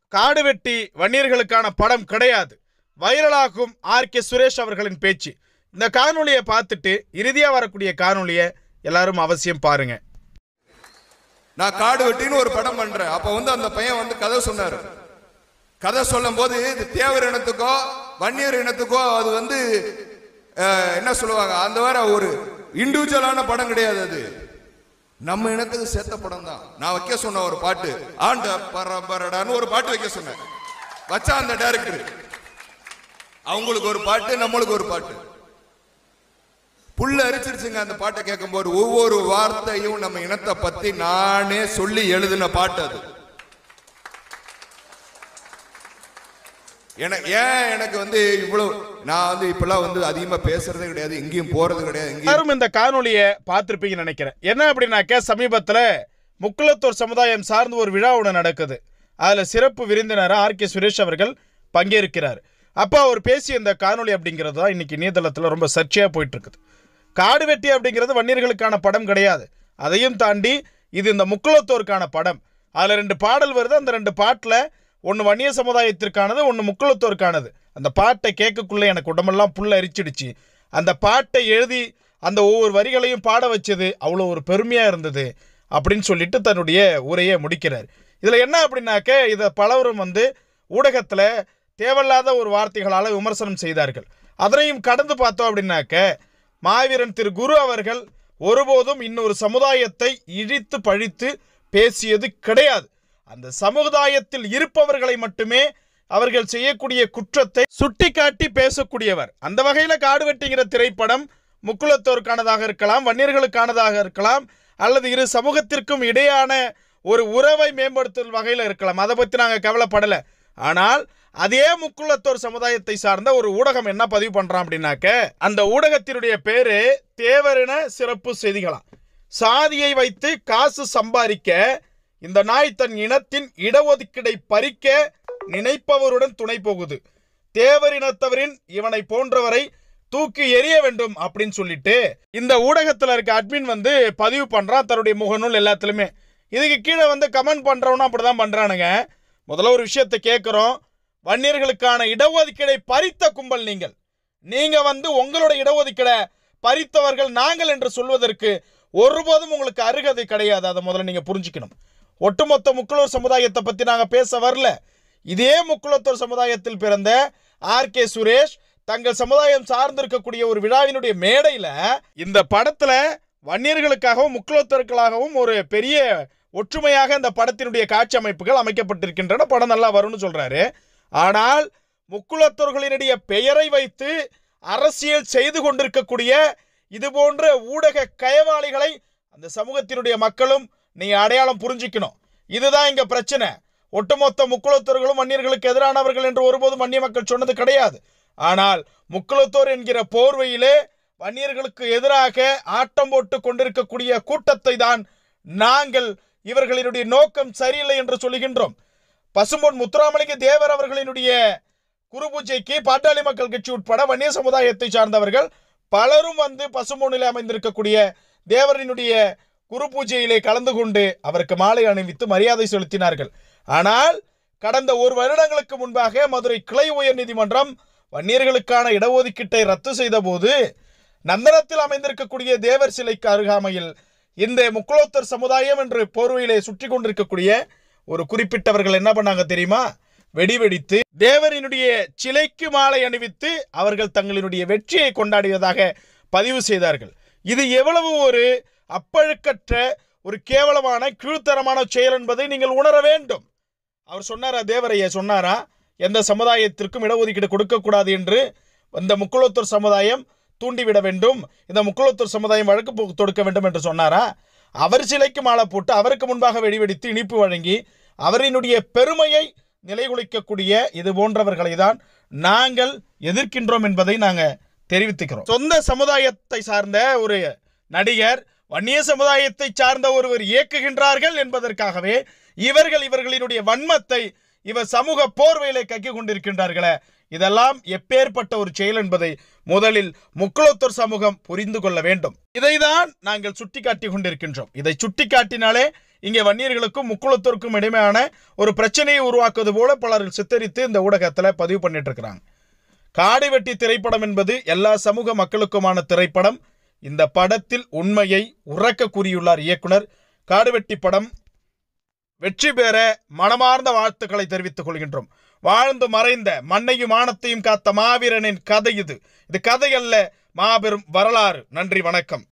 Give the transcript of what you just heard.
காடு வெட்டி வன்னியர்களுக்கான படம் கிடையாது வைரலாகும் ஆர் கே சுரேஷ் அவர்களின் பேச்சு இந்த காணொளியை பார்த்துட்டு இறுதியாக வரக்கூடிய காணொளியை எல்லாரும் அவசியம் பாருங்க நான் காடு வெட்டின்னு ஒரு படம் பண்றேன் அப்ப வந்து அந்த பையன் வந்து கதை சொன்னாரு கதை சொல்லும் போது இது தேவர் இனத்துக்கோ வன்னியர் இனத்துக்கோ அது வந்து அஹ், என்ன சொல்லுவாங்க அந்த வேற ஒரு இண்டிவிஜுவலான படம் கிடையாது அது நம்ம இனத்துக்கு சேர்த்த படம் தான் நான் வைக்க சொன்ன ஒரு பாட்டு ஆண்ட பரபரடான்னு ஒரு பாட்டு வைக்க சொன்னேன் வச்சா அந்த டைரக்டர் அவங்களுக்கு ஒரு பாட்டு நம்மளுக்கு ஒரு பாட்டு புல்ல அரிச்சிருச்சுங்க அந்த பாட்டை கேட்கும்போது ஒவ்வொரு வார்த்தையும் நம்ம இனத்தை பத்தி நானே சொல்லி எழுதின பாட்டு அது என ஏன் எனக்கு வந்து இவ்வளவு நான் வந்து இப்பெல்லாம் வந்து அதிகமா பேசுறதே கிடையாது எங்கேயும் போறது கிடையாது எங்கேயும் எல்லாரும் இந்த காணொளியை பார்த்துருப்பீங்கன்னு நினைக்கிறேன் என்ன அப்படின்னாக்க சமீபத்தில் முக்குளத்தூர் சமுதாயம் சார்ந்து ஒரு விழா ஒன்று நடக்குது அதில் சிறப்பு விருந்தினர் ஆர் கே சுரேஷ் அவர்கள் பங்கேற்கிறார் அப்போ அவர் பேசிய இந்த காணொளி அப்படிங்கிறது தான் இன்னைக்கு இணையதளத்தில் ரொம்ப சர்ச்சையாக போயிட்டு இருக்குது காடு வெட்டி அப்படிங்கிறது வன்னியர்களுக்கான படம் கிடையாது அதையும் தாண்டி இது இந்த முக்குளத்தூருக்கான படம் அதில் ரெண்டு பாடல் வருது அந்த ரெண்டு பாட்டில் ஒன்று வன்னிய சமுதாயத்திற்கானது ஒன்று முக்குளத்தோருக்கானது அந்த பாட்டை கேட்கக்குள்ளே எனக்கு உடம்பெல்லாம் புல்ல அரிச்சிடுச்சு அந்த பாட்டை எழுதி அந்த ஒவ்வொரு வரிகளையும் பாட வச்சது அவ்வளோ ஒரு பெருமையாக இருந்தது அப்படின்னு சொல்லிட்டு தன்னுடைய உரையை முடிக்கிறார் இதில் என்ன அப்படின்னாக்க இதை பலவரும் வந்து ஊடகத்தில் தேவையில்லாத ஒரு வார்த்தைகளால் விமர்சனம் செய்தார்கள் அதனையும் கடந்து பார்த்தோம் அப்படின்னாக்க மாவீரன் திரு குரு அவர்கள் ஒருபோதும் இன்னொரு சமுதாயத்தை இழித்து பழித்து பேசியது கிடையாது அந்த சமுதாயத்தில் இருப்பவர்களை மட்டுமே அவர்கள் செய்யக்கூடிய குற்றத்தை சுட்டிக்காட்டி பேசக்கூடியவர் அந்த வகையில காடு வெட்டிங்கிற திரைப்படம் முக்குளத்தோருக்கானதாக இருக்கலாம் வன்னியர்களுக்கானதாக இருக்கலாம் அல்லது இரு சமூகத்திற்கும் இடையான ஒரு உறவை மேம்படுத்தும் வகையில் இருக்கலாம் அதை பற்றி நாங்கள் கவலைப்படலை ஆனால் அதே முக்குளத்தோர் சமுதாயத்தை சார்ந்த ஒரு ஊடகம் என்ன பதிவு பண்றான் அப்படின்னாக்க அந்த ஊடகத்தினுடைய பேரு தேவரின சிறப்பு செய்திகளாம் சாதியை வைத்து காசு சம்பாதிக்க இந்த நாய் தன் இனத்தின் இடஒதுக்கீடை பறிக்க நினைப்பவருடன் துணை போகுது தேவரினத்தவரின் இவனை போன்றவரை தூக்கி எறிய வேண்டும் அப்படின்னு சொல்லிட்டு இந்த ஊடகத்தில் இருக்க அட்மின் வந்து பதிவு பண்றான் தன்னுடைய முகநூல் எல்லாத்துலயுமே இதுக்கு கீழே வந்து கமெண்ட் பண்றவனும் அப்படிதான் பண்றானுங்க முதல்ல ஒரு விஷயத்தை கேட்குறோம் வன்னியர்களுக்கான இடஒதுக்கீடை பறித்த கும்பல் நீங்கள் நீங்க வந்து உங்களோட இடஒதுக்கீடை பறித்தவர்கள் நாங்கள் என்று சொல்வதற்கு ஒருபோதும் உங்களுக்கு அருகதை கிடையாது அதை முதல்ல நீங்க புரிஞ்சுக்கணும் ஒட்டுமொத்த முக்குளூர் சமுதாயத்தை பத்தி நாங்க பேச வரல இதே முக்குளத்தூர் சமுதாயத்தில் பிறந்த ஆர் கே சுரேஷ் தங்கள் சமுதாயம் சார்ந்திருக்கக்கூடிய ஒரு விழாவினுடைய மேடையில இந்த படத்துல வன்னியர்களுக்காகவும் முக்குளத்தர்களுக்காகவும் ஒரு பெரிய ஒற்றுமையாக இந்த படத்தினுடைய காட்சி அமைப்புகள் அமைக்கப்பட்டிருக்கின்றன படம் நல்லா வரும்னு சொல்றாரு ஆனால் முக்குளத்தோர்களினுடைய பெயரை வைத்து அரசியல் செய்து கொண்டிருக்கக்கூடிய இது போன்ற ஊடக கயவாளிகளை அந்த சமூகத்தினுடைய மக்களும் நீங்க அடையாளம் புரிஞ்சுக்கணும் இதுதான் இங்க பிரச்சனை ஒட்டுமொத்த முக்குளத்தோர்களும் வன்னியர்களுக்கு எதிரானவர்கள் என்று ஒருபோதும் வன்னிய மக்கள் சொன்னது கிடையாது ஆனால் முக்குளத்தோர் என்கிற போர்வையிலே வன்னியர்களுக்கு எதிராக ஆட்டம் போட்டு கொண்டிருக்கக்கூடிய கூட்டத்தை தான் நாங்கள் இவர்களினுடைய நோக்கம் சரியில்லை என்று சொல்லுகின்றோம் பசும்பொன் முத்துராமலிங்க தேவர் அவர்களினுடைய குரு பூஜைக்கு பாட்டாளி மக்கள் கட்சி உட்பட வன்னிய சமுதாயத்தை சார்ந்தவர்கள் பலரும் வந்து பசும்பொன்னிலே அமைந்திருக்கக்கூடிய தேவரினுடைய குரு பூஜையிலே கலந்து கொண்டு அவருக்கு மாலை அணிவித்து மரியாதை செலுத்தினார்கள் ஆனால் கடந்த ஒரு வருடங்களுக்கு முன்பாக மதுரை கிளை உயர் நீதிமன்றம் வன்னியர்களுக்கான இடஒதுக்கீட்டை ரத்து செய்த போது நந்தனத்தில் அமைந்திருக்கக்கூடிய தேவர் சிலைக்கு அருகாமையில் இந்த முக்குளோத்தர் சமுதாயம் என்று போர்வையிலே சுற்றி கொண்டிருக்கக்கூடிய ஒரு குறிப்பிட்டவர்கள் என்ன பண்ணாங்க தெரியுமா வெடி வெடித்து தேவரினுடைய சிலைக்கு மாலை அணிவித்து அவர்கள் தங்களினுடைய வெற்றியை கொண்டாடியதாக பதிவு செய்தார்கள் இது எவ்வளவு ஒரு அப்பழுக்கற்ற ஒரு கேவலமான கீழ்த்தரமான செயல் என்பதை நீங்கள் உணர வேண்டும் அவர் சொன்னாரா தேவரையா சொன்னாரா எந்த சமுதாயத்திற்கும் இடஒதுக்கீடு கொடுக்கக்கூடாது என்று இந்த முக்குளத்தூர் சமுதாயம் தூண்டிவிட வேண்டும் இந்த முக்குளத்தூர் சமுதாயம் வழக்கு போக்கு தொடுக்க வேண்டும் என்று சொன்னாரா அவர் சிலைக்கு மாலை போட்டு அவருக்கு முன்பாக வெடிவெடித்து இனிப்பு வழங்கி அவரினுடைய பெருமையை நிலைகுலைக்கக்கூடிய இது போன்றவர்களை தான் நாங்கள் எதிர்க்கின்றோம் என்பதை நாங்கள் தெரிவித்துக்கிறோம் சொந்த சமுதாயத்தை சார்ந்த ஒரு நடிகர் வன்னிய சமுதாயத்தை சார்ந்த ஒருவர் இயக்குகின்றார்கள் என்பதற்காகவே இவர்கள் இவர்களினுடைய வன்மத்தை இவர் சமூக போர்வையிலே கக்கி கொண்டிருக்கின்றார்களே இதெல்லாம் எப்பேற்பட்ட ஒரு செயல் என்பதை முதலில் முக்குளத்தூர் சமூகம் புரிந்து கொள்ள வேண்டும் இதைதான் நாங்கள் சுட்டிக்காட்டி கொண்டிருக்கின்றோம் இதை சுட்டிக்காட்டினாலே இங்கே வன்னியர்களுக்கும் முக்குளத்தூருக்கும் இடைமையான ஒரு பிரச்சனையை உருவாக்குவது போல பலர் சித்தரித்து இந்த ஊடகத்தில் பதிவு பண்ணிட்டு இருக்கிறாங்க காடு வெட்டி திரைப்படம் என்பது எல்லா சமூக மக்களுக்குமான திரைப்படம் இந்த படத்தில் உண்மையை உறக்க கூறியுள்ளார் இயக்குனர் காடுவெட்டி படம் வெற்றி பெற மனமார்ந்த வாழ்த்துக்களை தெரிவித்துக் கொள்கின்றோம் வாழ்ந்து மறைந்த மண்ணையும் மானத்தையும் காத்த மாவீரனின் கதை இது இது கதை அல்ல மாபெரும் வரலாறு நன்றி வணக்கம்